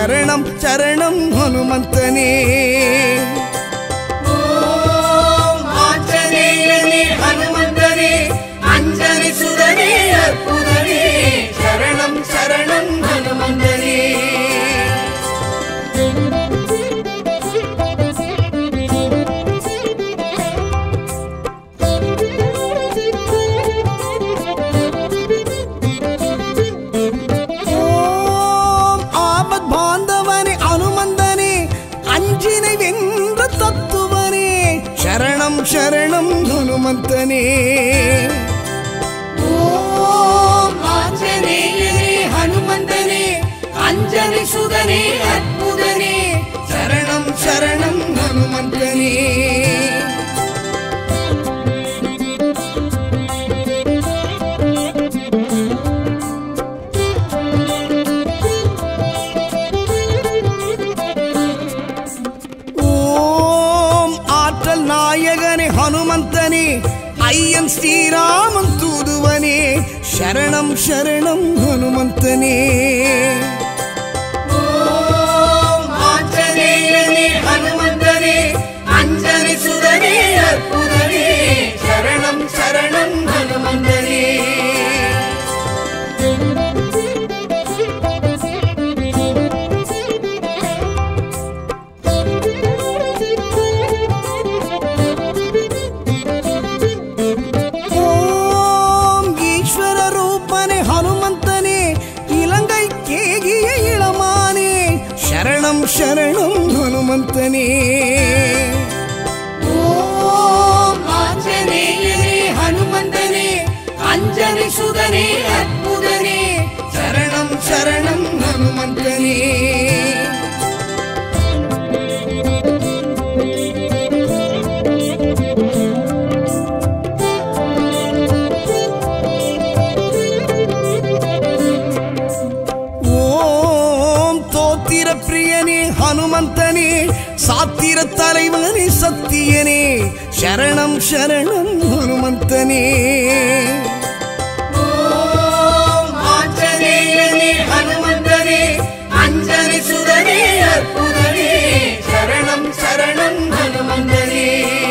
சரணம் சரணம் ஹனுமந்தனே ஓம் ஆஞ்சநேயனே ஹனுமந்தனே அஞ்சலி சுதனே அற்புதனே சரணம் சரணம் ஹனுமந்தனே ஓம் ஆபத் பாந்தவனே அனுமந்தனே அஞ்சினை வென்ற தத்துவனே சரணம் சரணம் ஹனுமந்தனே ஓம் ஆஞ்சநேயனே ஹனுமந்தனே அஞ்சலி சுதனே அற்புதனே சரணம் சரணம் ஹனுமந்தனே ஓம் ஆற்றல் நாயகனே ஹனுமந்தனே ஐயன் ஸ்ரீராமன் தூதுவனே சரணம் சரணம் ஹனுமந்தனே ஓம் ஆஞ்சநேயனே ஹனுமந்தனே அஞ்சலி சுதனே அற்புதனே சரணம் சரணம் ஹனுமந்தனே ஓம் ஈஸ்வர ரூபனே ஹனுமந்தனே இலங்கை கேகிய இளமானே சரணம் சரணம் ஹனுமந்தனே ஓம் ஆஞ்சநேயனே ஹனுமந்தனே அஞ்சலி சுதனே அற்புதனே சரணம் சரணம் ஹனுமந்தனே ஓம் தோத்திர பிரியனே ஹனுமந்தனே சாத்திர தலைவனே சத்தியனே சரணம் சரணம் ஹனுமந்தனே ஓம் ஆஞ்சநேயனே ஹனுமந்தனே அஞ்சலி சுதனே அற்புதனே சரணம் சரணம் ஹனுமந்தனே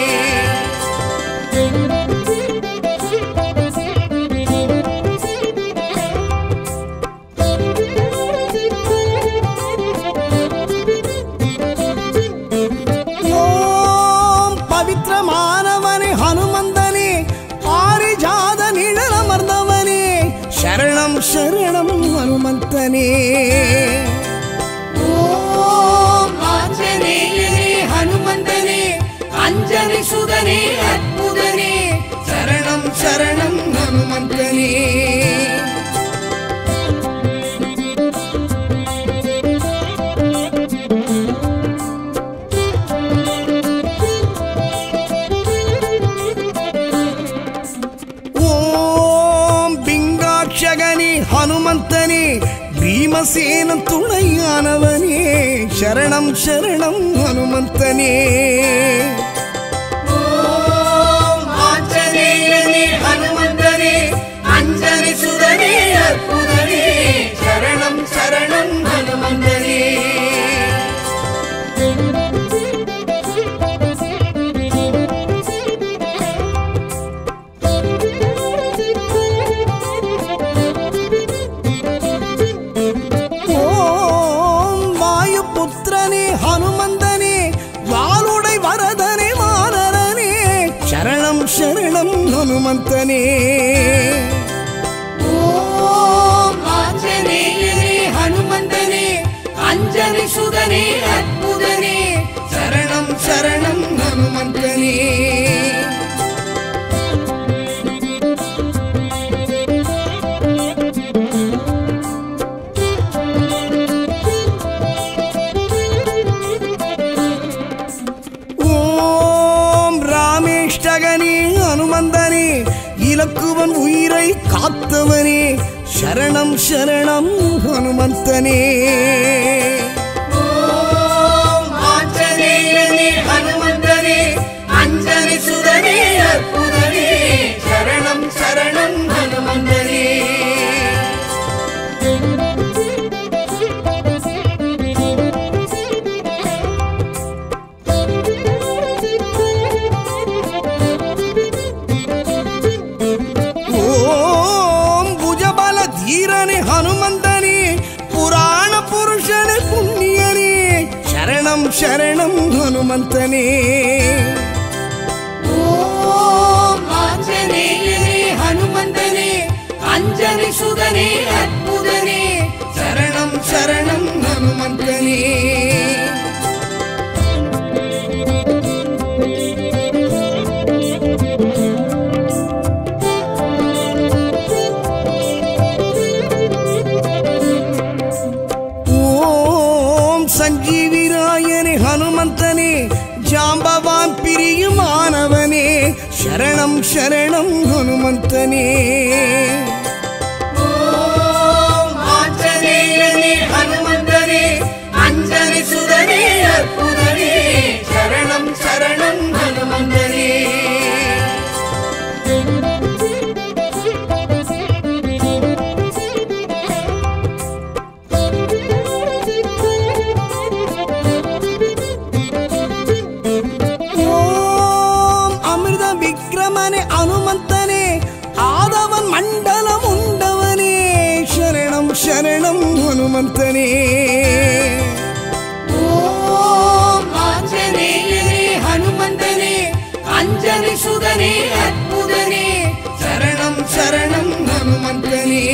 ஓம் பவித்திரமானவனே ஹனுமந்தனே பாரிஜாத நிழலமர்ந்தவனே சரணம் சரணம் ஹனுமந்தனே ஓம் ஆஞ்சநேயனே ஹனுமந்தனே அஞ்சலி சுதனே அற்புதனே சரணம் சரணம் ஹனுமந்தனே ஓம் பிங்காட்சகனே ஹனுமந்தனே பீமசேனன் துணையானவனே சரணம் சரணம் ஹனுமந்தனே ஓம் ஆஞ்சநேயனே ஹனுமந்தனே அஞ்சலி சுதனே அற்புதனே சரணம் சரணம் ஹனுமந்தனே ஓம் வாயுபுத்திரனே ஹனுமந்தனே வாளுடை வரதனே வானரனே சரணம் சரணம் ஹனுமந்தனே ஓம் ஆஞ்சநேயனே ஹனுமந்தனே அஞ்சலி சுதனே அற்புதனே சரணம் சரணம் ஹனுமந்தனே ஓம் ராமேஷ்டகனே ஹனுமந்தனே இலக்குவன் உயிரை காத்தவனே சரணம் சரணம் ஹனுமந்தனே ஓம் ஆஞ்சநேயனே ஹனுமந்தனே அஞ்சலி சுதனே அற்புதனே சரணம் சரணம் ஹனுமந்தனே சரணம் சரணம் ஹனுமந்தனே ஓம் ஆஞ்சநேயனே ஹனுமந்தனே அஞ்சலி சுதனே அற்புதனே சரணம் சரணம் ஹனுமந்தனே ஓம் சஞ்சீவிராயனே ஹனுமந்தனே ஜாம்பவான் பிரியுமானவனே சரணம் சரணம் ஹனுமந்தனே ஓம் ஆஞ்சநேயனே ஹனுமந்தனே அஞ்சலி சுதனே அற்புதனே சரணம் சரணம் ஹனுமந்தனே ஓம் அமிர்த விக்ரமனே அனுமந்தனே ஆதவன் மண்டலம் உண்டவனே சரணம் சரணம் ஹனுமந்தனே ஓம் ஆஞ்சநேயனே ஹனுமந்தனே அஞ்சலி சுதனே அற்புதனே சரணம் சரணம் ஹனுமந்தனே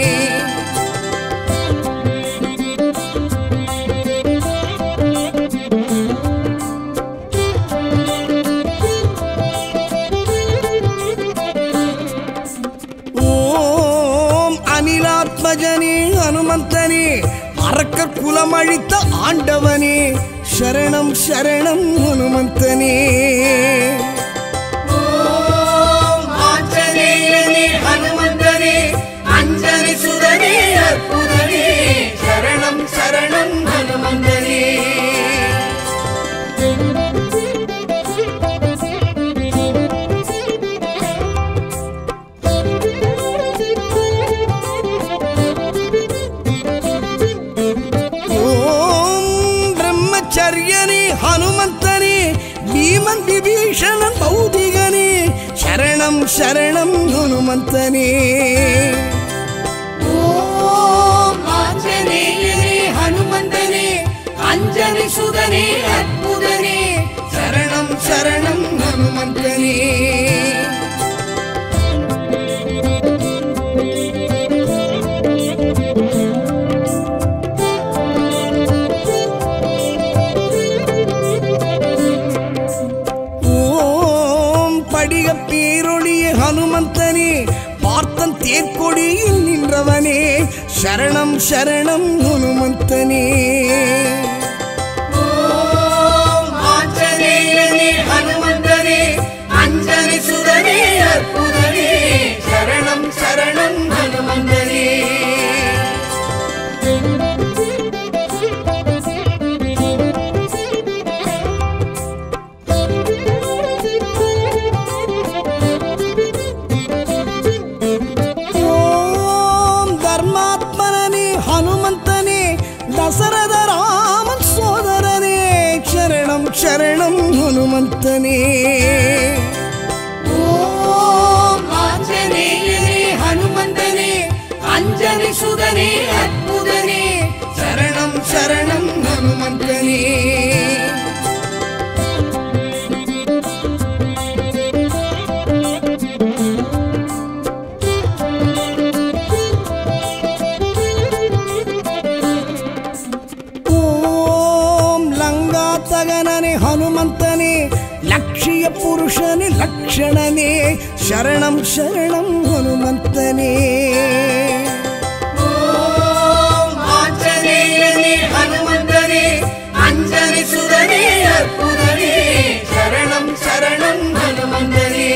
ஓம் அனிலாத்மஜனே ஹனுமந்தனே அரக்க குலமழித்த ஆண்டவனே சரணம் சரணம் ஹனுமந்தனே ஓம் ஆஞ்சநேயனே ஹனுமந்தனே அஞ்சலி சுதனே அற்புதனே சரணம் சரணம் ஹனுமந்தனே ஓம் பிரம்மச்சரியனே ஹனுமந்தனே பீமன் விபீஷணன் பௌதிகனே சரணம் சரணம் ஹனுமந்தனே ஓம் ஆஞ்சநேயனே ஹனுமந்தனே அஞ்சலி சுதனே அற்புதனே சரணம் சரணம் ஹனுமந்தனே ஓம் படிக பேரொழிய ஹனுமந்தனே பார்த்தன் தேர்க்கொடியில் நின்றவனே சரணம் சரணம் ஹனுமந்தனே ஓம் ஆஞ்சநேயனே ஹனுமந்தனே அஞ்சலி சுதனே அற்புதனே சரணம் சரணம் ஹனுமந்தனே ஓம் தர்மாத்மனே ஹனுமந்தனே தசரத ராமன் சோதரனே சரணம் சரணம் ஹனுமந்தனே ஓம் ஆஞ்சநேயனே ஹனுமந்தனே அஞ்சலி சுதனே அற்புதனே சரணம் சரணம் ஹனுமந்தனே ஓம் லங்காத்தகனனே ஹனுமந்தனே லட்சிய புருஷனே லக்ஷணனே சரணம் சரணம் ஹனுமந்தனே ஓம் ஆஞ்சநேயனே ஹனுமந்தனே அஞ்சலி சுதனே அற்புதனே சரணம் சரணம் ஹனுமந்தனே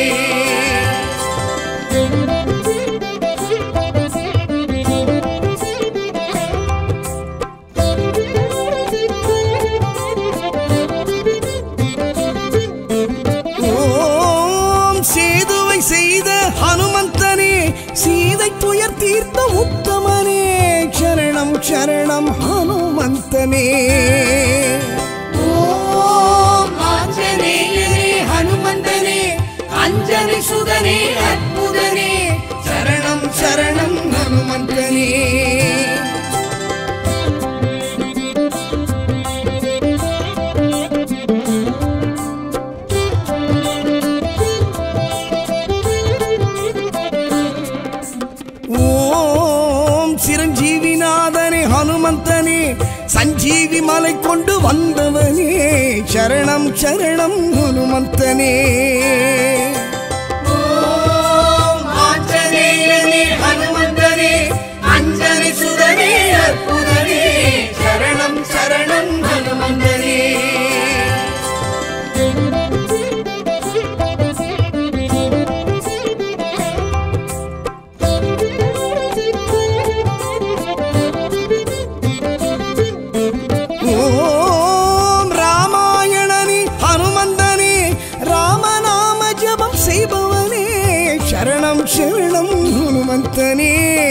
ஓம் சேதுவை செய்த ஹனுமந்தனே சீதை துயர் தீர்த்த உத்தமனே சரணம் சரணம் ஹனுமந்தனே ஓம் ஆஞ்சநேயனே ஹனுமந்தனே அஞ்சலி சுதனே அற்புதனே சரணம் சரணம் ஹனுமந்தனே கோலை கொண்டு வந்தவனே சரணம் சரணம் ஹனுமந்தனே ஓம் ஆஞ்சநேயனே ஹனுமந்தனே அஞ்சனை சுதனே அற்புதனே சரணம் சரணம் ஹனுமந்தனே ஓம் ராமாயணனே ஹனுமந்தனே ராமநாம ஜபம் செய்பவனே சரணம் சரணம் ஹனுமந்தனே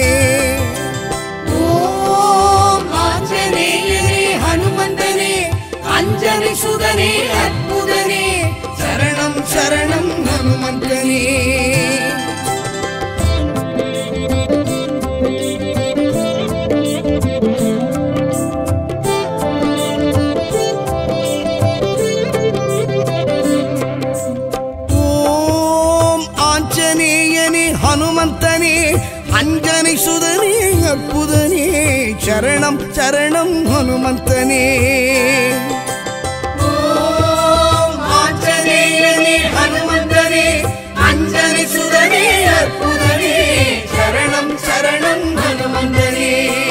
ஓம் ஆஞ்சநேயனே ஹனுமந்தனே அஞ்சனை சுதனே அற்புதனே சரணம் சரணம் ஹனுமந்தனே ஓம் ஆஞ்சநேயனே ஹனுமந்தனே அஞ்சனை சுதனே அற்புதனே சரணம் சரணம் ஹனுமந்தனே ஓம் ஆஞ்சநேயனே ஹனுமந்தனே அஞ்சனை சுதனே அற்புதனே சரணம் சரணம் ஹனுமந்தனே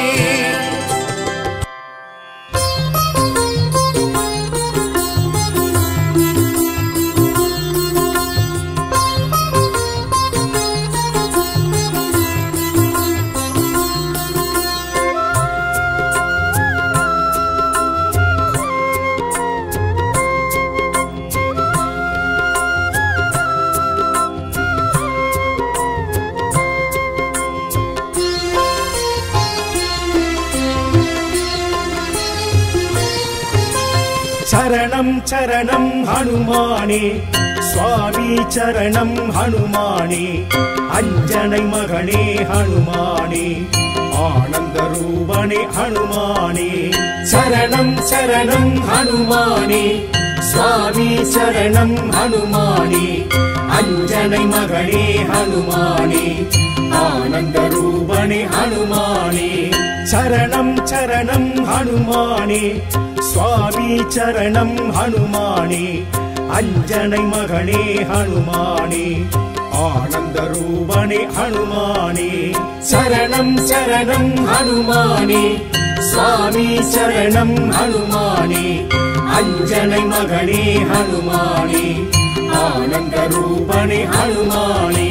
சரணம் சரணம் ஹனுமானே சுவாமி சரணம் ஹனுமானே அஞ்சனை மகனே ஹனுமானே ஆனந்த ரூபனே ஹனுமானே சரணம் சரணம் ஹனுமானே சுவாமி சரணம் ஹனுமானே அஞ்சனை மகனே ஹனுமானே ஆனந்த ரூபனே ஹனுமானே சரணம் சரணம் ஹனுமானே சுவாமி சரணம் ஹனுமானே அஞ்சனை மகனே ஹனுமானே ஆனந்த ரூபனே ஹனுமானே சரணம் சரணம் ஹனுமானே சுவாமி சரணம் ஹனுமானே அஞ்சனை மகனே ஹனுமானே ஆனந்த ரூபனே ஹனுமானே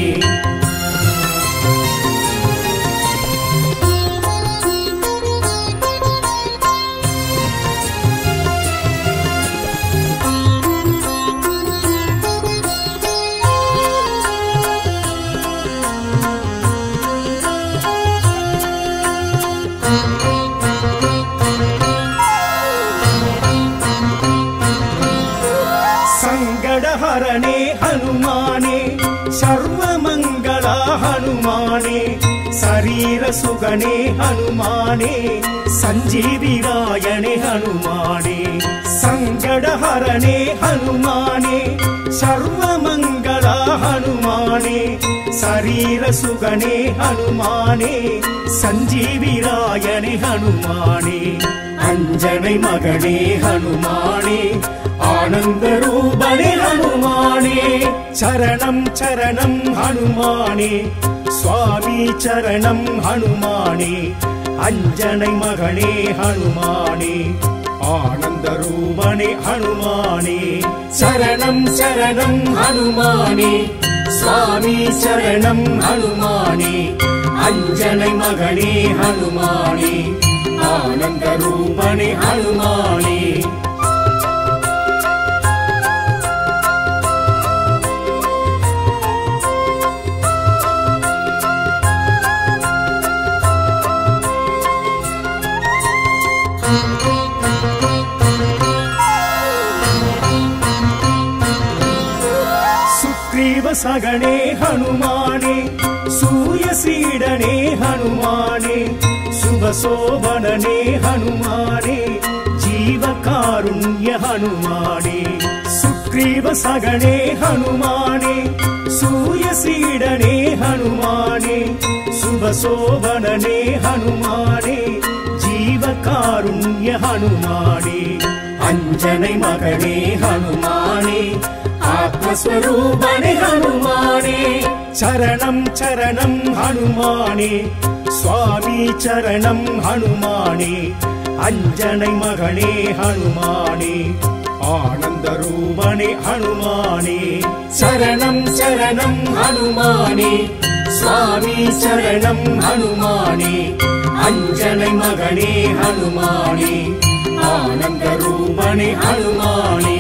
சங்கடஹரணே ஹனுமானே சர்வமங்களா ஹனுமானே சரீர சுகனே ஹனுமானே சஞ்சீவிராயணே ஹனுமானே சங்கடஹரணே ஹனுமானே சர்வமங்களா ஹனுமானே சரீர சுகனே ஹனுமானே சஞ்சீவிராயணே ஹனுமானே அஞ்சனை மகனே ஹனுமானே ஆனந்த ரூபனே ஹனுமானே சரணம் சரணம் ஹனுமானே சுவாமி சரணம் ஹனுமானே அஞ்சனை மகனே ஹனுமானே ஆனந்த ரூபனே ஹனுமானே சரணம் சரணம் ஹனுமானே சுவாமி சரணம் ஹனுமானே அஞ்சனை மகனே ஹனுமானே ஆனந்த ரூபனே ஹனுமானே சுக்ரீவ சகனே ஹனுமானே சூயசீடனே ஹனுமானே சுபசோபனனே ஹனுமானே ஜீவகாருண்ய ஹனுமானே சுக்ரீவ சகனே ஹனுமானே சூயசீடனே ஹனுமானே சுபசோபனனே ஹனுமானே ஜீவ தெய்வ காருண்ய ஹனுமானே அஞ்சனை மகனே ஹனுமானே ஆத்மஸ்வரூபனே ஹனுமானே சரணம் சரணம் ஹனுமானே சுவாமி சரணம் ஹனுமானே அஞ்சனை மகனே ஹனுமானே ஆனந்த ரூபனே ஹனுமானே சரணம் சரணம் ஹனுமானே சுவாமி சரணம் ஹனுமானே அஞ்சனை மகனே ஹனுமானே ஆனந்த ரூபனே ஹனுமானே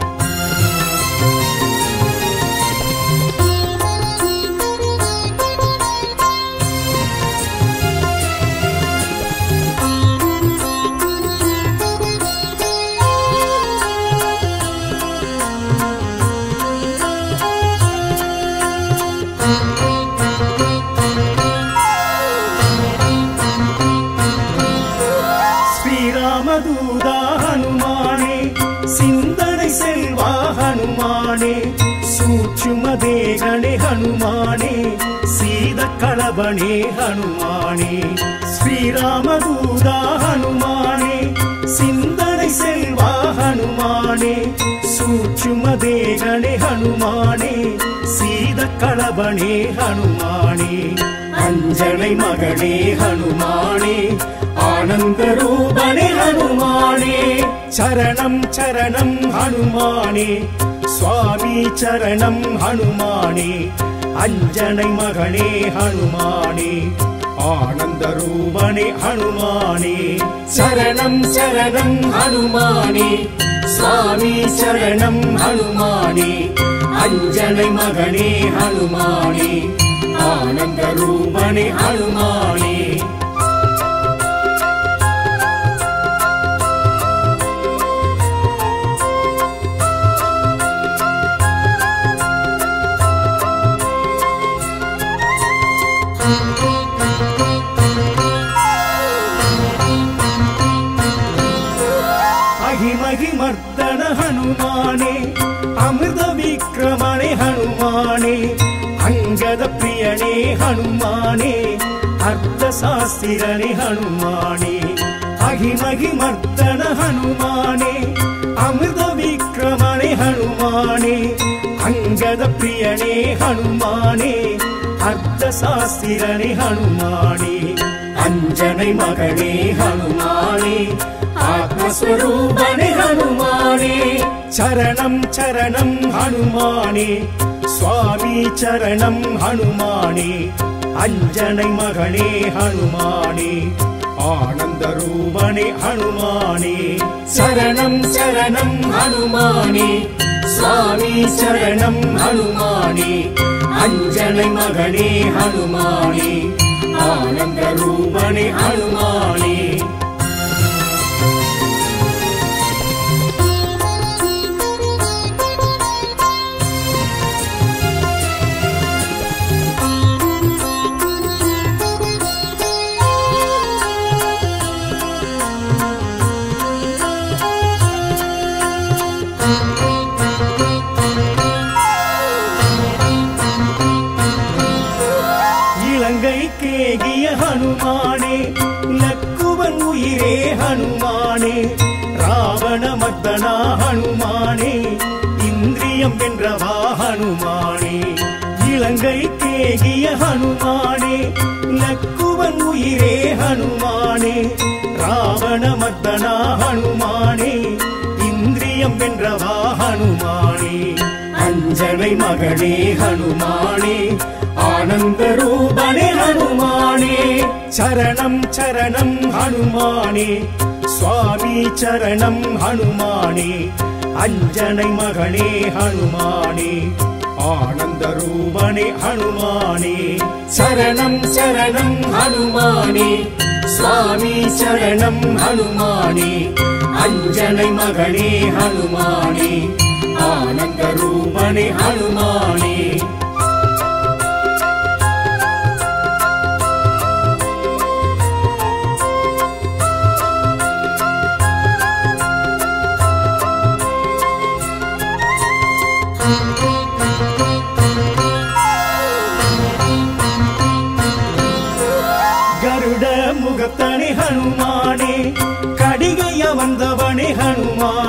ஸ்ரீராமதூதா ஹனுமானே சிந்தனை செல்வா ஹனுமானே சூட்சும தேகனே ஹனுமானே சீத களபனே ஹனுமானே ஸ்ரீராமதூதா ஹனுமானே சிந்தனை செல்வா ஹனுமானே சூட்சும தேகனே ஹனுமானே சீத களபனே ஹனுமானே அஞ்சனை மகனே ஹனுமானே ஆனந்த ரூபனே ஹனுமானே சரணம் சரணம் ஹனுமானே சுவாமி சரணம் ஹனுமானே அஞ்சனை மகனே ஹனுமானே ஆனந்த ரூபனே ஹனுமானே சரணம் சரணம் ஹனுமானே சுவாமி சரணம் ஹனுமானே அஞ்சனை மகனே ஹனுமானே ஆனந்த ரூபனே ஹனுமானே அகிமகி மர்தன ஹனுமானே அமிர்த விக்ரமணே ஹனுமானே அங்கத பிரியனே ஹனுமானே அர்த்த சாஸ்திரனே ஹனுமானே அகிமகி மர்தன ஹனுமானே அமிர்த விக்ரமணே ஹனுமானே அங்கத பிரியனே ஹனுமானே அர்த்த சாஸ்திரனே ஹனுமானே அஞ்சனை மகனே ஹனுமானே ஆத்மஸ்வரூபனே ஹனுமானே சரணம் சரணம் ஹனுமானே சுவாமி சரணம் ஹனுமானே அஞ்சனை மகனே ஹனுமானே ஆனந்த ரூபனே ஹனுமானே சரணம் சரணம் ஹனுமானே சுவாமி சரணம் ஹனுமானே அஞ்சனை மகனே ஹனுமானே ஆனந்த ரூபனே ஹனுமானே இலங்கை கேகிய ஹனுமானே லக்குவன் உயிரே ஹனுமானே ராவண மர்தனா ஹனுமானே இந்திரியம் வென்றவா ஹனுமானே இலங்கை கேகிய ஹனுமானே லக்குவன் உயிரே ஹனுமானே ராவண மர்தனா ஹனுமானே இந்திரியம் வென்றவா ஹனுமானே அஞ்சனை மகனே ஹனுமானே ஆனந்த ரூபனே ஹனுமானே சரணம் சரணம் ஹனுமானே சுவாமி சரணம் ஹனுமானே அஞ்சனை மகனே ஹனுமானே ஆனந்த ரூபனே ஹனுமானே சரணம் சரணம் ஹனுமானே சுவாமி சரணம் ஹனுமானே அஞ்சனை மகனே ஹனுமானே ஆனந்த ரூபனே ஹனுமானே கருட முகத்தனி ஹனுமானே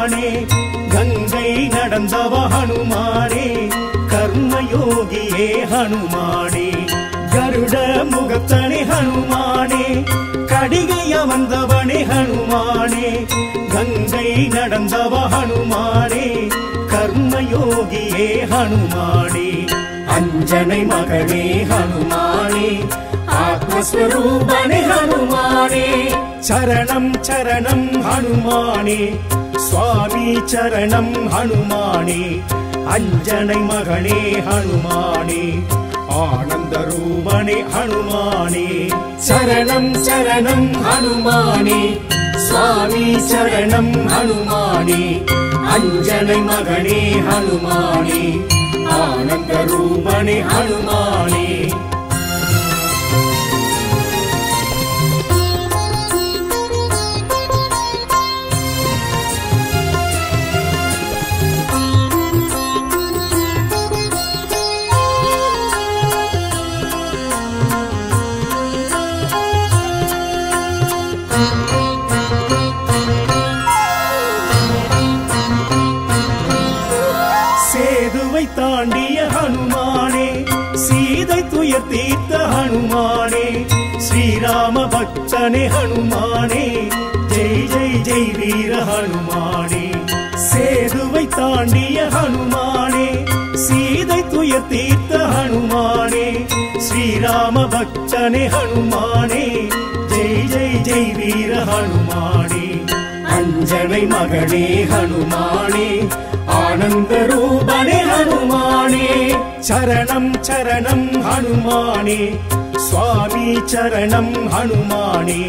ஹனுமானே கங்கை நடந்தவ ஹனுமானே கர்மயோகியே ஹனுமானே கருட முகத்தனே ஹனுமானே கடிகைய வந்தவனே ஹனுமானே கங்கை நடந்தவ ஹனுமானே கர்மயோகியே ஹனுமானே அஞ்சனை மகளே ஹனுமானே ஆத்மஸ்வரூபனே ஹனுமானே சரணம் சரணம் ஹனுமானே சுவாமி சரணம் ஹனுமானே அஞ்சனை மகனே ஹனுமானே ஆனந்த ரூபனே ஹனுமானே சரணம் சரணம் ஹனுமானே சுவாமி சரணம் ஹனுமானே அஞ்சனை மகனே ஹனுமானே ஆனந்த ரூபனே ஹனுமானே சேதுவை தாண்டிய ஹனுமானே சீதை துயர் தீர்த்த ஹனுமானே ஸ்ரீராம பக்தனே ஹனுமானே ஜெய் ஜெய் ஜெய் வீர ஹனுமானே சேதுவை தாண்டிய ஹனுமானே சீதை துயர் தீர்த்த ஹனுமானே ஸ்ரீராம பக்தனே ஹனுமானே ஜெய் ஜெய் ஜெய் வீர ஹனுமானே அஞ்சனை மகனே ஹனுமானே ஆனந்த ரூபனே ஹனுமானே சரணம் சரணம் ஹனுமானே சுவாமி சரணம் ஹனுமானே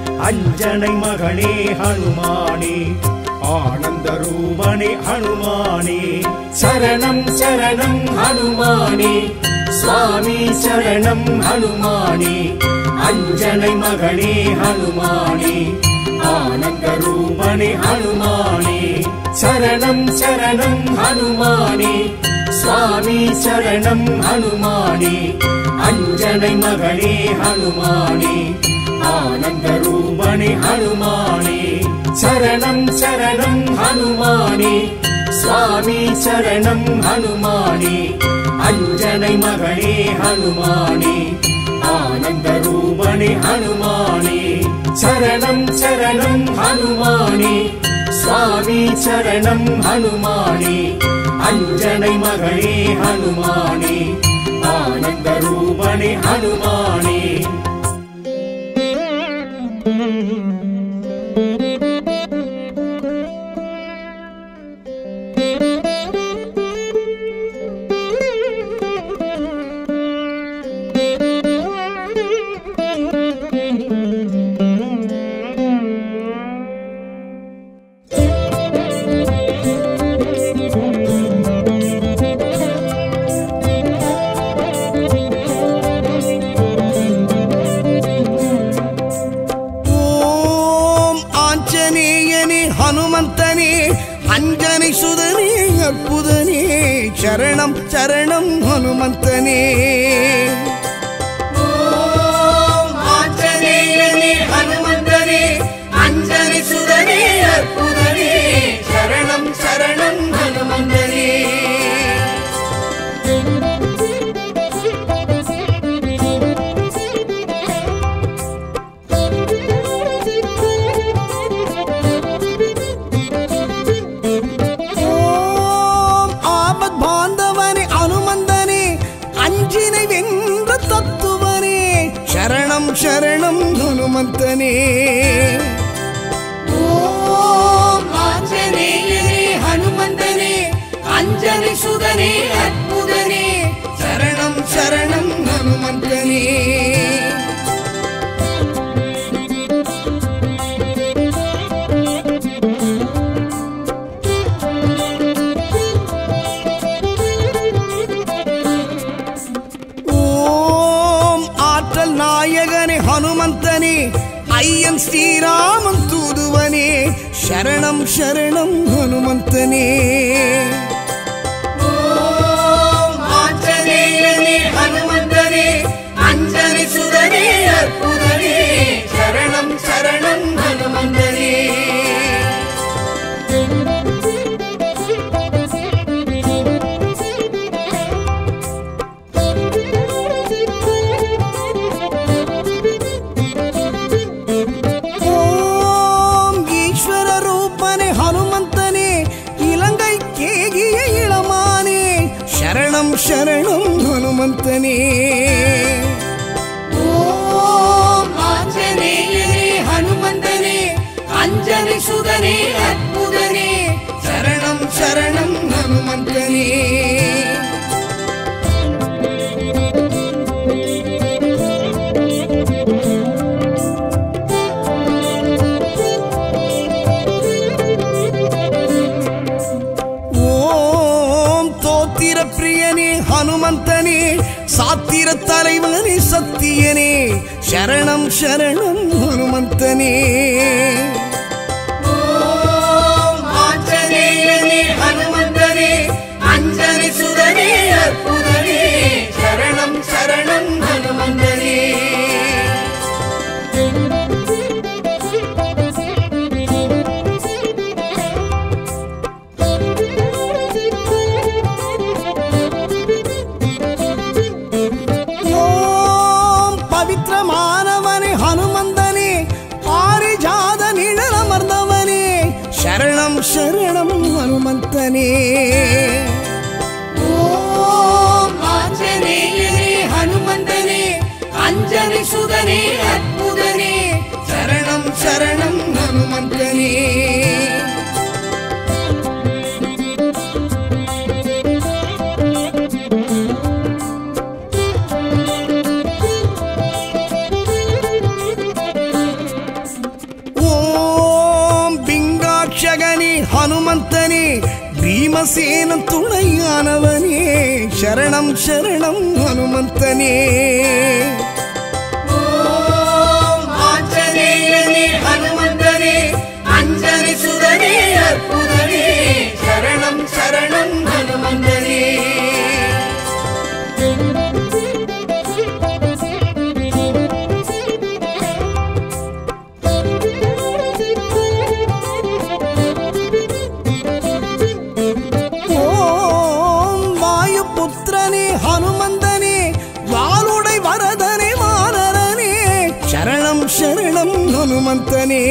அஞ்சனை மகனே ஹனுமானே ஆனந்த ரூபனே ஹனுமானே சரணம் சரணம் ஹனுமானே சுவாமி சரணம் ஹனுமானே அஞ்சனை மகனே ஹனுமானே ஆனந்த ரூபனே ஹனுமானே சரணம் சரணம் ஹனுமானே சுவாமி சரணம் ஹனுமானே அஞ்சனை மகனே ஹனுமானே ஆனந்த ரூபனே ஹனுமானே சரணம் சரணம் ஹனுமானே சுவாமி சரணம் ஹனுமானே அஞ்சனை மகனே ஹனுமானே ஆனந்த ரூபனே ஹனுமானே சரணம் சரணம் ஹனுமானே சுவாமி சரணம் ஹனுமானே அஞ்சனை மகனே ஹனுமானே ஆனந்த ரூபனே ஹனுமானே ஓம் ஆஞ்சநேயனே ஹனுமந்தனே அஞ்சனை சுதனே அற்புதனே சரணம் சரணம் ஹனுமந்தனே ஓம் ஆஞ்சநேயனே ஹனுமந்தனே அஞ்சனை சுதனே அற்புதனே சரணம் சரணம் ஹனுமந்தனே ஓம் ஆபத் பாந்தவனே அனுமந்தனே அஞ்சினை வென்ற தத்துவனே சரணம் சரணம் ஹனுமந்தனே ஓம் ஆஞ்சநேயனே ஹனுமந்தனே அஞ்சனை சுதனே அற்புதனே சரணம் சரணம் ஹனுமந்தனே ஓம் ஆற்றல் நாயகனே ஹனுமந்தனே ஐயன் ஸ்ரீராமன் தூதுவனே சரணம் சரணம் ஹனுமந்தனே ஓம் ஆஞ்சநேயனே ஹனுமந்தனே அஞ்சனை சுதனே அற்புதனே சரணம் சரணம் ஹனுமந்தனே சரணம் சரணம் ஹனுமந்தனே ஓம் ஆஞ்சநேயனே ஹனுமந்தனே அஞ்சனை சுதனே அற்புதனே சரணம் சரணம் ஹனுமந்தனே ஓம் தோத்திர பிரியனே ஹனுமந்தனே சாத்திர தலைவனே சத்தியனே சரணம் சரணம் ஹனுமந்தனே ஓம் ஆஞ்சநேயனே ஹனுமந்தனே அஞ்சனை சுதனே அற்புதனே சரணம் சரணம் ஹனுமந்தனே ஓம் பவித்திரமானவனே ஹனுமந்தனே பாரிஜாத நிழலமர்ந்தவனே சரணம் சரணம் ஹனுமந்தனே ஓம் ஆஞ்சநேயனே ஹனுமந்தனே அஞ்சனை சுதனே அற்புதனே சரணம் சரணம் ஹனுமந்தனே ஓம் பிங்காட்சகனே ஹனுமந்தனே பீமசேனம் துணையானவனே சரணம் சரணம் ஹனுமந்தனே ஓம் ஆஞ்சநேயனே ஹனுமந்தனே அஞ்சனை சுதனே அற்புதனே சரணம் சரணம் ஹனுமந்தனே ஓம் வாயு புத்திரனே ஹனுமந்தனே வாளுடை வரதனே வானரனே சரணம் சரணம் ஹனுமந்தனே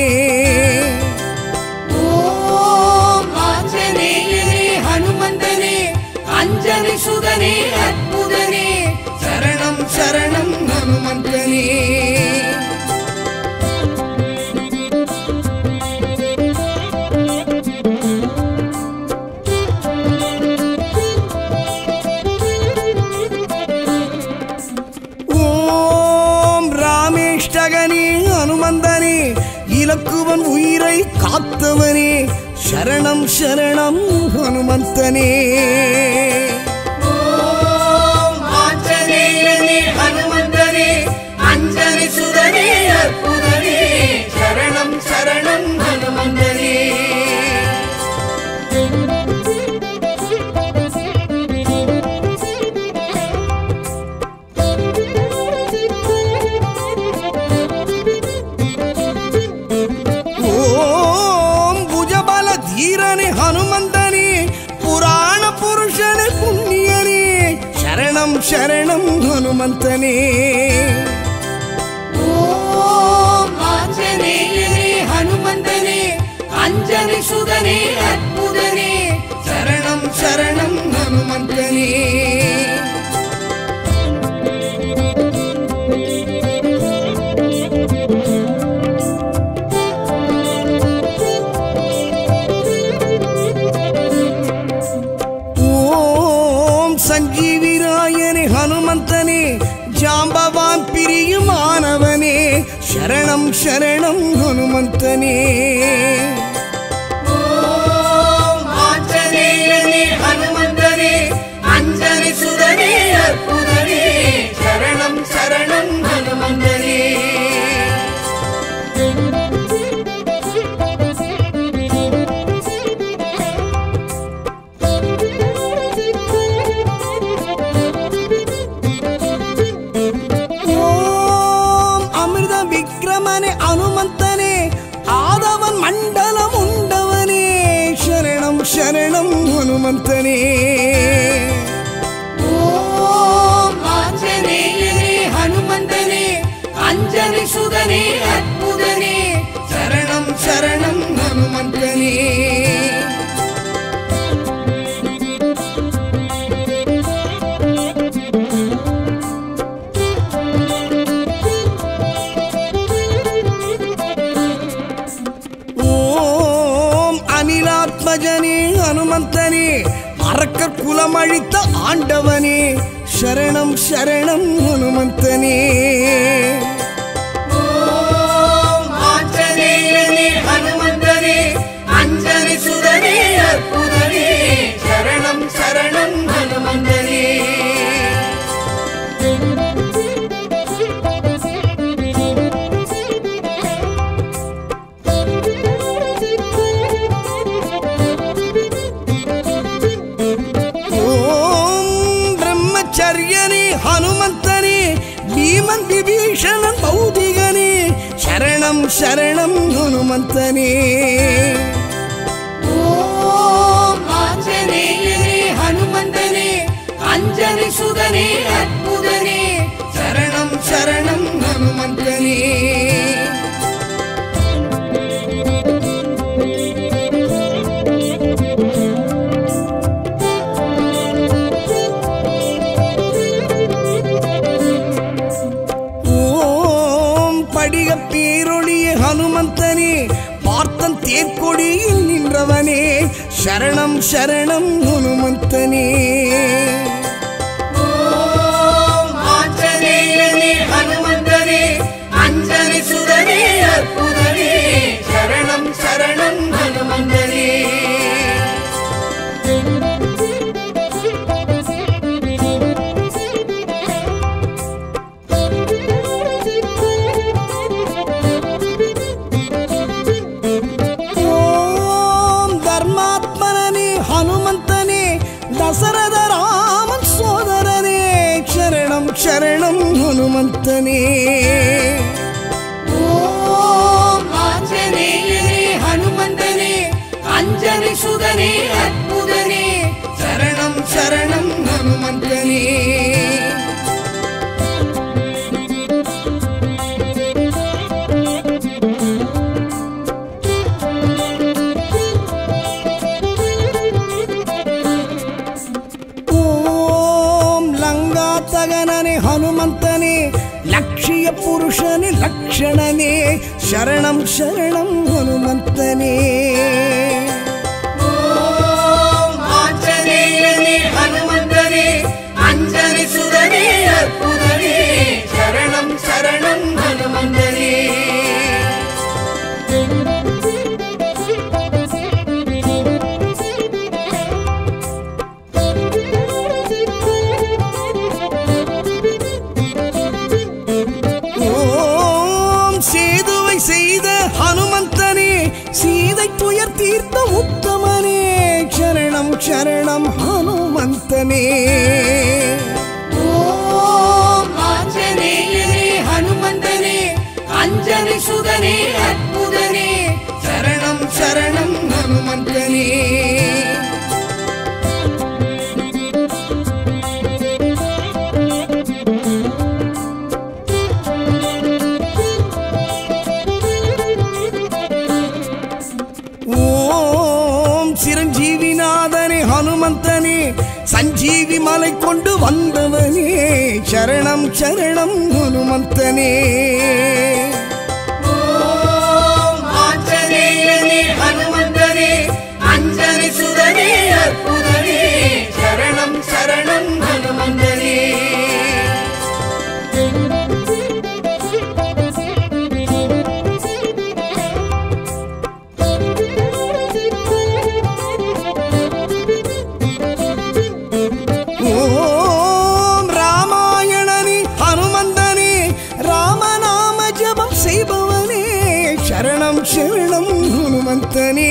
ஓம் ஆஞ்சநேயனே ஹனுமந்தனே அஞ்சனை சுதனே அற்புதனே சரணம் சரணம் ஹனுமந்தனே ஓம் ராமேஷ்டகனே ஹனுமந்தனே இலக்குவன் உயிரை காத்தவனே சரணம் சரணம் ஹனுமந்தனே ஓம் ஆஞ்சநேயனே ஹனுமந்தனே அஞ்சனை சுதனே அற்புதனே சரணம் சரணம் ஹனுமந்தனே ஓம் புஜபல தீரனே ஹனுமந்தனே புராண புருஷனே புண்ணியனே சரணம் சரணம் ஹனுமந்தனே ஓம் ஆஞ்சநேயனே ஹனுமந்தனே அஞ்சனை சுதனே அற்புதனே சரணம் சரணம் ஹனுமந்தனே ஓம் சஞ்சீவிராயனே ஹனுமந்தனே ஜாம்பவான் பிரியுமானவனே சரணம் சரணம் ஹனுமந்தனே ஓம் ஆஞ்சநேயனே ஹனுமந்தனே அஞ்சனை சுதனே அற்புதனே சரணம் சரணம் ஹனுமந்தனே ஓம் அமிர்த விக்ரமனே அனுமந்தனே ஆதவன் மண்டலம் உண்டவனே சரணம் சரணம் ஹனுமந்தனே ஓம் ஆஞ்சநேயனே ஹனுமந்தனே அஞ்சனை சுதனே அற்புதனே சரணம் சரணம் ஹனுமந்தனே ஹனுமந்தனே அரக்கர் குலம் அழித்த ஆண்டவனே சரணம் சரணம் ஹனுமந்தனே ஓம் ஆஞ்சநேயனே ஹனுமந்தனே அஞ்சனி சுதனே அற்புதனே சரணம் சரணம் ஹனுமந்தனே ஓம் பிரம்மச்சரியனே ஹனுமந்தனே பீமன் விபீஷணன் பௌதிகனே சரணம் சரணம் ஹனுமந்தனே ஓம் ஆஞ்சநேயனே ஹனுமந்தனே அஞ்சனி சுதனே அற்புதனே சரணம் சரணம் ஹனுமந்தனே ஓம் படிக பேரொழிய ஹனுமந்தனே பார்த்தன் தேர்க்கொடியில் நின்றவனே சரணம் சரணம் ஹனுமந்தனே ஓம் ஆஞ்சநேயனே ஹனுமந்தனே அஞ்சனி சுதனே அற்புதனே சரணம் சரணம் ஹனுமந்தனே ஓம் தர்மாத்மனே ஹனுமந்தனே தசரத ராமன் சோதரனே சரணம் சரணம் ஹனுமந்தனே ஓம் ஆஞ்சநேயனே ஹனுமந்தனே அஞ்சனி சுதனே அற்புதனே சரணம் சரணம் ஹனுமந்தனே ஓம் லங்கா தகனனே ஹனுமந்தனே லட்சிய புருஷனே லக்ஷணனே சரணம் சரணம் ஹனுமந்தனே ஓம் ஆஞ்சநேயனே ஹனுமந்தனே அஞ்சனி சுதனே அற்புதனே சரணம் சரணம் ஹனுமந்தனே ஓம் சேதுவை செய்த ஹனுமந்தனே சீதை துயர் தீர்த்த உத்தமனே சரணம் சரணம் ஹனுமந்தனே ஓம் ஆஞ்சநேயனே ஹனுமந்தனே அஞ்சனி சுதனே அற்புதனே சரணம் சரணம் ஹனுமந்தனே ஓம் சிரஞ்சீவிநாதனே ஹனுமந்தனே சஞ்சீவி மலை கொண்டு வந்தவனே சரணம் சரணம் ஹனுமந்தனே ஓம் ஆஞ்சநேயனே ஹனுமந்தனே அஞ்சனி சுதனே அற்புதனே சரணம் சரணம் ஹனுமந்தனே ஓம் ராமாயணனே ஹனுமந்தனே ராமநாம ஜபம் செய்பவனே சரணம் சரணம் ஹனுமந்தனே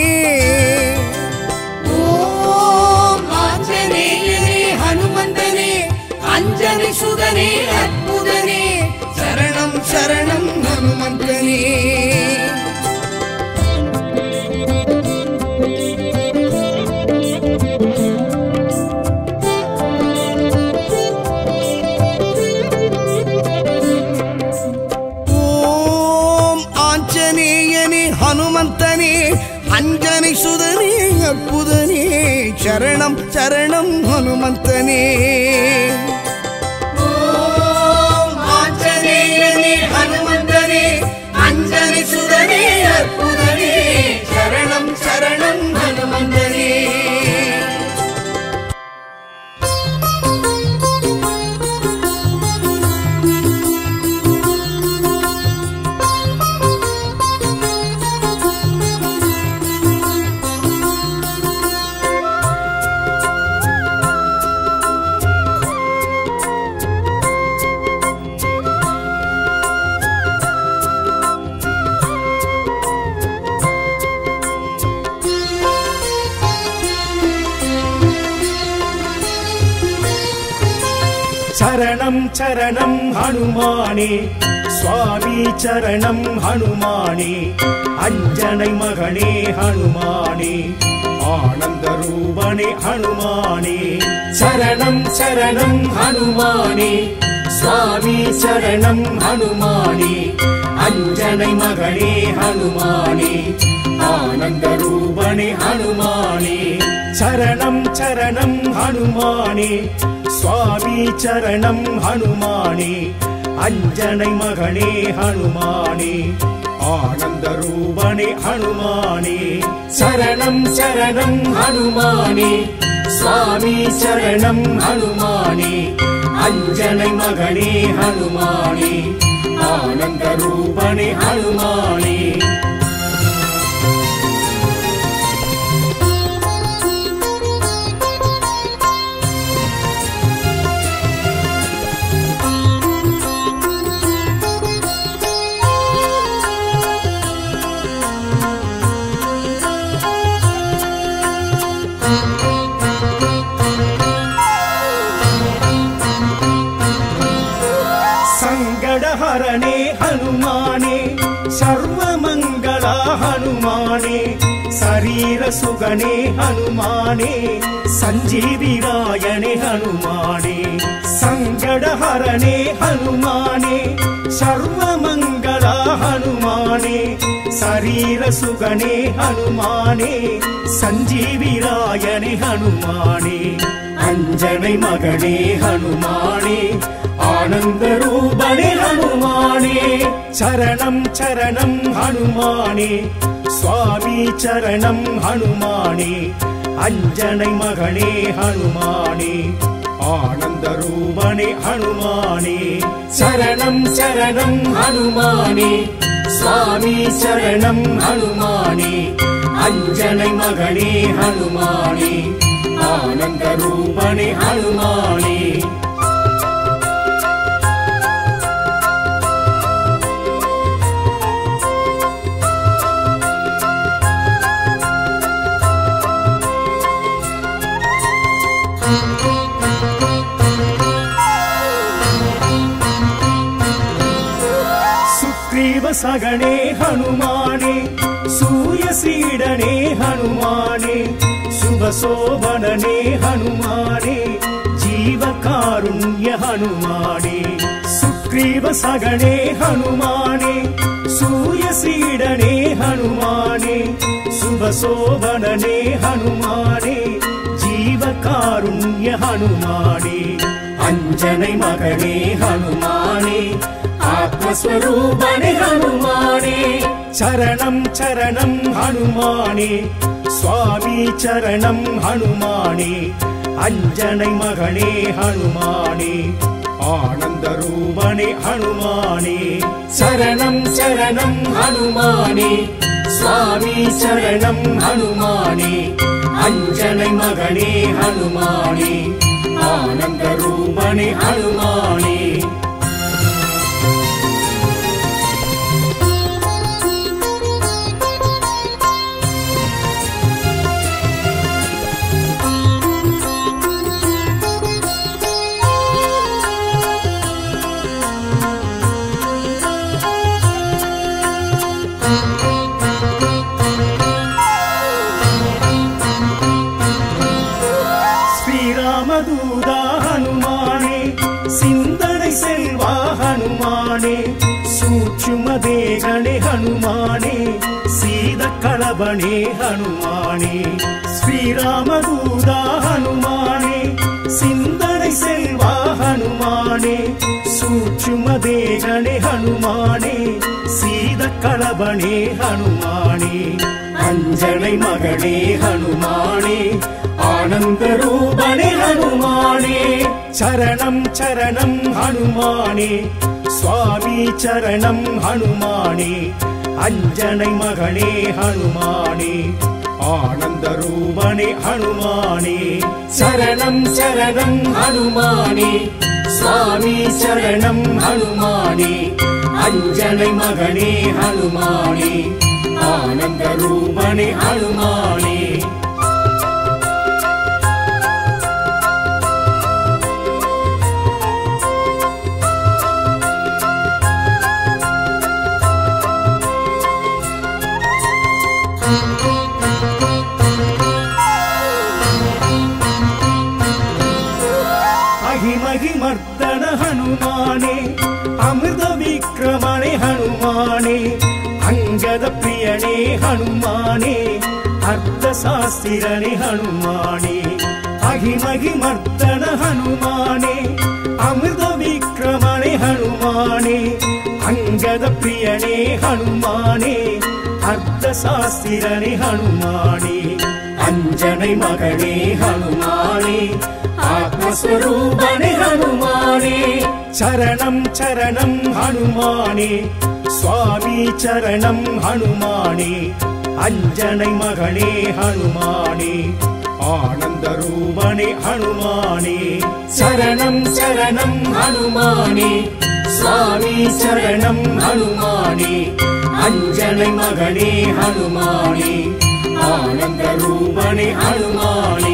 ஓம் ஆஞ்சநேயனே ஹனுமந்தனே அஞ்சனி சுதனே அற்புதனே சரணம் சரணம் ஹனுமந்தனே ஓம் ஆஞ்சநேயனே ஹனுமந்தனே அஞ்சனை சுதனே அற்புதனே சரணம் சரணம் ஹனுமந்தனே ஓம் ஆஞ்சநேயனே ஹனுமந்தனே அஞ்சனி சுதனே அற்புதனே சரணம் சரணம் ஹனுமந்தனே சரணம் சரணம் ஹனுமானே சுவாமி சரணம் ஹனுமானே அஞ்சனை மகனே ஹனுமானே ஆனந்த ரூபனே ஹனுமானே சரணம் சரணம் ஹனுமானே சுவாமி சரணம் ஹனுமானே அஞ்சனை மகனே ஹனுமானே ஆனந்த ரூபனே ஹனுமானே சரணம் சரணம் ஹனுமானே சுவாமி சரணம் ஹனுமானே அஞ்சனை மகனே ஹனுமானே ஆனந்த ரூபனே ஹனுமானே சரணம் சரணம் ஹனுமானே சுவாமி சரணம் ஹனுமானே அஞ்சனை மகனே ஹனுமானே ஆனந்த ரூபனே ஹனுமானே சங்கடஹரணே ஹனுமானே சர்வமங்களா ஹனுமானே சரீர சுகனே ஹனுமானே சஞ்சீவிராயணே ஹனுமானே சங்கடஹரணே ஹனுமானே சர்வமங்களா ஹனுமானே சரீர சுகனே ஹனுமானே சஞ்சீவிராயணே ஹனுமானே அஞ்சனை மகனே ஹனுமானே ஆனந்த ரூபனே ஹனுமானே சரணம் சரணம் ஹனுமானே சுவாமி சரணம் ஹனுமானே அஞ்சனை மகனே ஹனுமானே ஆனந்த ரூபனே ஹனுமானே சரணம் சரணம் ஹனுமானே சுவாமி சரணம் ஹனுமானே அஞ்சனை மகனே ஹனுமானே ஆனந்த ரூபனே ஹனுமானே சுக்ரீவ சகனே ஹனுமானே சூயசீடனே ஹனுமானே சுபசோபனனே ஹனுமானே ஜீவகாருண்ய ஹனுமானே சுக்ரீவ சகனே ஹனுமானே சூயசீடனே ஹனுமானே சுபசோபனனே ஹனுமானே ஜீவகாருண்ய ஹனுமானே அஞ்சனை மகனே ஹனுமானே ஆத்மஸ்வரூபனே ஹனுமானே சரணம் சரணம் ஹனுமானே சுவாமி சரணம் ஹனுமானே அஞ்சனை மகனே ஹனுமானே ஆனந்த ரூபனே ஹனுமானே சரணம் சரணம் ஹனுமானே சுவாமி சரணம் ஹனுமானே அஞ்சனை மகனே ஹனுமானே ஆனந்த ரூபனே ஹனுமானே ஸ்ரீராமதூதா ஹனுமானே சிந்தனை செல்வா ஹனுமானே சூட்சுமதேகனே ஹனுமானே சீத களபனே ஹனுமானே ஸ்ரீராமதூதா ஹனுமானே சிந்தனை செல்வா ஹனுமானே சூட்சுமதேகனே ஹனுமானே சீத களபனே ஹனுமானே அஞ்சனை மகனே ஹனுமானே ஆனந்த ரூபனே ஹனுமானே சரணம் சரணம் ஹனுமானே சுவாமி சரணம் ஹனுமானே அஞ்சனை மகனே ஹனுமானே ஆனந்த ரூபனே ஹனுமானே சரணம் சரணம் ஹனுமானே சுவாமி சரணம் ஹனுமானே அஞ்சனை மகனே ஹனுமானே ஆனந்த ரூபனே ஹனுமானே அகிமகிமர்த்தன ஹனுமானே அமிர்த விக்ரமணே ஹனுமானே அங்கத பிரியனே ஹனுமானே அர்த்த சாஸ்திரனே ஹனுமானே அகிமகிமர்த்தன ஹனுமானே அமிர்த விக்ரமணே ஹனுமானே அங்கத பிரியனே ஹனுமானே அர்த்த சாஸ்திரனே ஹனுமானே அஞ்சனை மகனே ஹனுமானே ஆத்மஸ்வரூபனே ஹனுமானே சரணம் சரணம் ஹனுமானே சுவாமி சரணம் ஹனுமானே அஞ்சனை மகனே ஹனுமானே ஆனந்த ரூபனே ஹனுமானே சரணம் சரணம் ஹனுமானே சுவாமி சரணம் ஹனுமானே அஞ்சனை மகனே ஹனுமானே ஆனந்த ரூபனே ஹனுமானே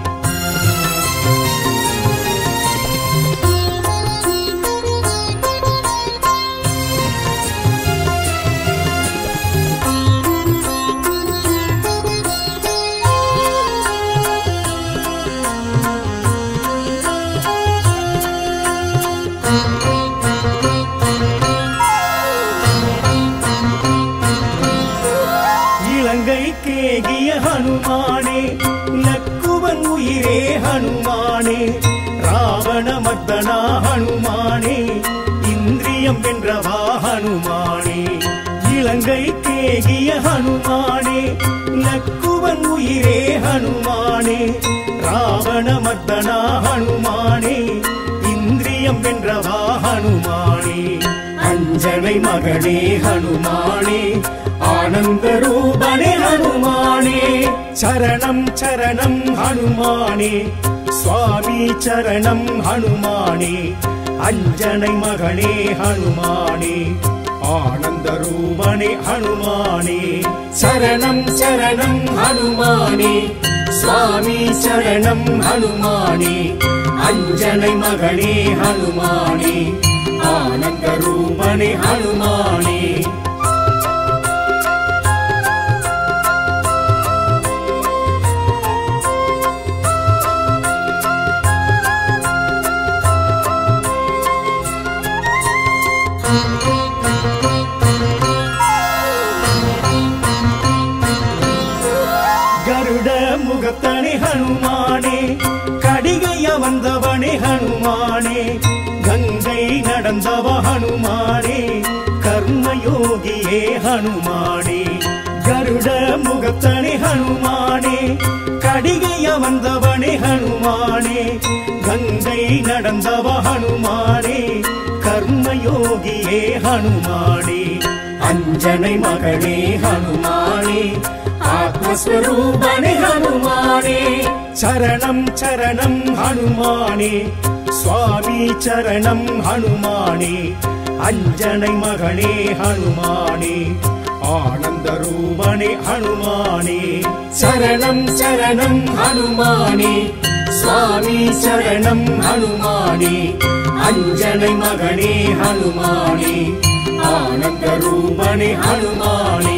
இலங்கை கேகிய ஹனுமானே லக்குவன் உயிரே ஹனுமானே ராவண மர்தனா ஹனுமானே இந்திரியம் வென்றவா ஹனுமானே இலங்கை கேகிய ஹனுமானே லக்குவன் உயிரே ஹனுமானே ராவண மர்தனா ஹனுமானே இந்திரியம் வென்றவா ஹனுமானே அஞ்சனை மகனே ஹனுமானே ஆனந்த ரூபனே ஹனுமானே சரணம் சரணம் ஹனுமானே சுவாமி சரணம் ஹனுமானே அஞ்சனை மகனே ஹனுமானே ஆனந்த ரூபனே ஹனுமானே சரணம் சரணம் ஹனுமானே சுவாமி சரணம் ஹனுமானே அஞ்சனை மகனே ஹனுமானே ஆனந்த ரூபனே ஹனுமானே கருட முகத்தனே ஹனுமானே கடிகைய வந்தவனே ஹனுமானே கங்கை நடந்தவ ஹனுமானே கர்மயோகியே ஹனுமானே கருட முகத்தனே ஹனுமானே கடிகைய வந்தவனே ஹனுமானே கங்கை நடந்தவ ஹனுமானே கர்மயோகியே ஹனுமானே அஞ்சனை மகனே ஹனுமானே ஆத்மஸ்வரூபனே ஹனுமானே சரணம் சரணம் ஹனுமானே சுவாமி சரணம் ஹனுமானே அஞ்சனை மகனே ஹனுமானே ஆனந்த ரூபனே ஹனுமானே சரணம் சரணம் ஹனுமானே சுவாமி சரணம் ஹனுமானே அஞ்சனை மகனே ஹனுமானே ஆனந்த ரூபனே ஹனுமானே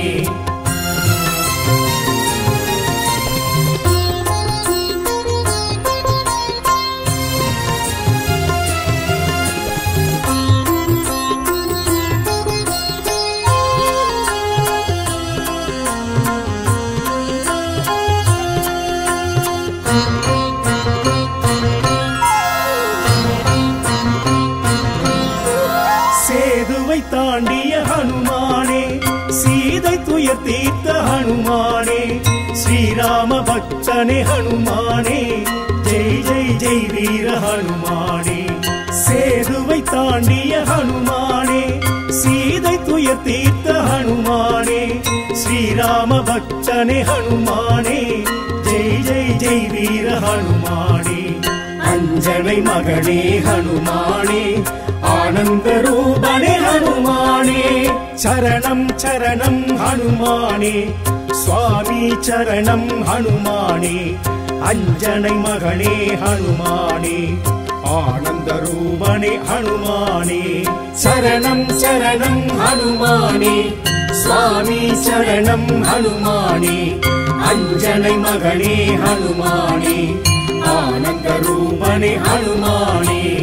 சேதுவை தாண்டிய ஹனுமானே சீதை துயர் தீர்த்த ஹனுமானே ஸ்ரீராம பக்தனே ஹனுமானே ஜெய் ஜெய் ஜெய் வீர ஹனுமானே சேதுவை தாண்டிய ஹனுமானே சீதை துயர் தீர்த்த ஹனுமானே ஸ்ரீராம பக்தனே ஹனுமானே ஜெய் ஜெய் ஜெய் வீர ஹனுமானே அஞ்சனை மகனே ஹனுமானே ஆனந்த ரூபனே ஹனுமானே சரணம் சரணம் ஹனுமானே சுவாமி சரணம் ஹனுமானே அஞ்சனை மகனே ஹனுமானே ஆனந்த ரூபனே ஹனுமானே சரணம் சரணம் ஹனுமானே சுவாமி சரணம் ஹனுமானே அஞ்சனை மகனே ஹனுமானே ஆனந்த ரூபனே ஹனுமானே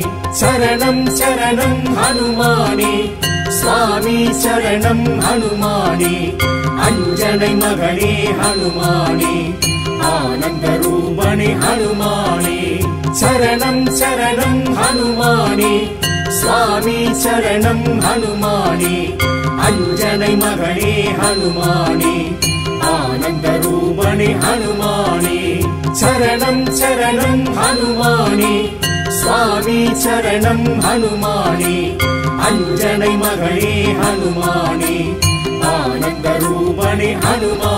சரணம் சரணம் ஹனுமானே சுவாமி சரணம் ஹனுமானே அஞ்சனை மகனே ஹனுமானே ஆனந்த ரூபனே ஹனுமானே சரணம் சரணம் ஹனுமானே சுவாமி சரணம் ஹனுமானே அஞ்சனை மகனே ஹனுமானே ஆனந்த ரூபனே ஹனுமானே சரணம் சரணம் ஹனுமானே சுவாமி சரணம் ஹனுமானே அஞ்சனை மகளே ஹனுமானே ஆனந்த ரூபனே ஹனுமானே